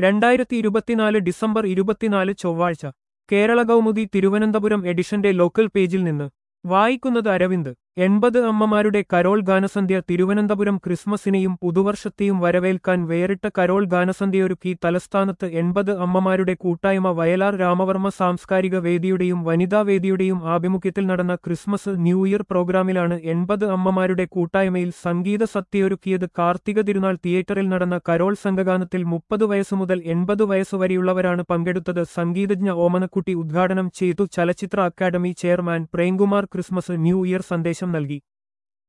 രണ്ടായിരത്തി ഇരുപത്തിനാല് ഡിസംബർ ഇരുപത്തിനാല് ചൊവ്വാഴ്ച കേരള കൗമുദി തിരുവനന്തപുരം എഡിഷന്റെ ലോക്കൽ പേജിൽ നിന്ന് വായിക്കുന്നത് അരവിന്ദ് എൺപത് അമ്മമാരുടെ കരോൾ ഗാനസന്ധ്യ തിരുവനന്തപുരം ക്രിസ്മസിനെയും പുതുവർഷത്തെയും വരവേൽക്കാൻ വേറിട്ട കരോൾ ഗാനസന്ധ്യയൊരുക്കി തലസ്ഥാനത്ത് എൺപത് അമ്മമാരുടെ കൂട്ടായ്മ വയലാർ രാമവർമ്മ സാംസ്കാരിക വേദിയുടെയും വനിതാ വേദിയുടെയും ആഭിമുഖ്യത്തിൽ നടന്ന ക്രിസ്മസ് ന്യൂ ഇയർ പ്രോഗ്രാമിലാണ് എൺപത് അമ്മമാരുടെ കൂട്ടായ്മയിൽ സംഗീത സത്യയൊരുക്കിയത് കാർത്തിക തിരുനാൾ തിയേറ്ററിൽ നടന്ന കരോൾ സംഘഗാനത്തിൽ മുപ്പത് വയസ്സു മുതൽ എൺപത് വയസ്സുവരെയുള്ളവരാണ് പങ്കെടുത്തത് സംഗീതജ്ഞ ഓമനക്കുട്ടി ഉദ്ഘാടനം ചെയ്തു ചലച്ചിത്ര academy chairman Premkumar Christmas new year സന്ദേശം നൽകി